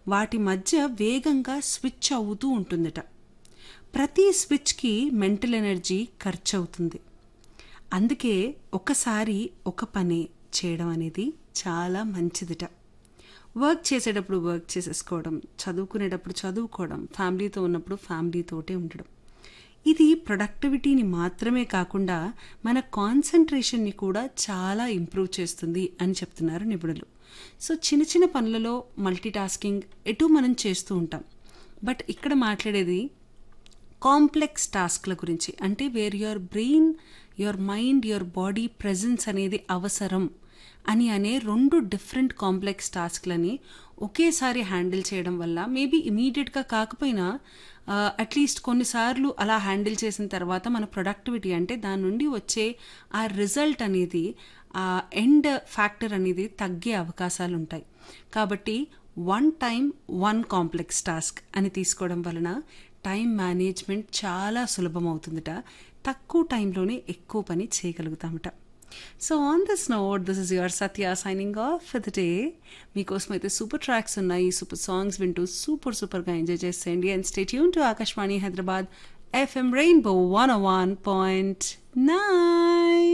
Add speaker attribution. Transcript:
Speaker 1: వాటి మధ్య వేగంగా స్విచ్ అవుతూ ఉంటుందట ప్రతి స్విచ్కి మెంటల్ ఎనర్జీ ఖర్చు అవుతుంది అందుకే ఒకసారి ఒక పని చేయడం అనేది చాలా మంచిదిట వర్క్ చేసేటప్పుడు వర్క్ చేసేసుకోవడం చదువుకునేటప్పుడు చదువుకోవడం ఫ్యామిలీతో ఉన్నప్పుడు ఫ్యామిలీతోటే ఉండడం ఇది ప్రొడక్టివిటీని మాత్రమే కాకుండా మన కాన్సన్ట్రేషన్ని కూడా చాలా ఇంప్రూవ్ చేస్తుంది అని చెప్తున్నారు నిపుణులు సో చిన్న చిన్న పనులలో మల్టీ టాస్కింగ్ ఎటు మనం చేస్తూ ఉంటాం బట్ ఇక్కడ మాట్లాడేది కాంప్లెక్స్ టాస్క్ల గురించి అంటే where your brain your mind your body presence అనేది అవసరం అని అనే రెండు డిఫరెంట్ కాంప్లెక్స్ టాస్క్లని ఒకేసారి హ్యాండిల్ చేయడం వల్ల మేబీ ఇమీడియట్గా కాకపోయినా అట్లీస్ట్ కొన్నిసార్లు అలా హ్యాండిల్ చేసిన తర్వాత మన ప్రొడక్టివిటీ అంటే దాని నుండి వచ్చే ఆ రిజల్ట్ అనేది ఆ ఎండ్ ఫ్యాక్టర్ అనేది తగ్గే అవకాశాలు ఉంటాయి కాబట్టి one time one complex task అని తీసుకోవడం వలన టైం మేనేజ్మెంట్ చాలా సులభం అవుతుందట తక్కువ టైంలోనే ఎక్కువ పని చేయగలుగుతామట so on this note this is your Satya signing off for the day మీకోసం అయితే సూపర్ ట్రాక్స్ ఉన్నాయి సూపర్ సాంగ్స్ వింటూ సూపర్ సూపర్గా ఎంజాయ్ చేసేయండి అండ్ స్టేట్ యూన్ to Akashvani Hyderabad FM rainbow one one point nine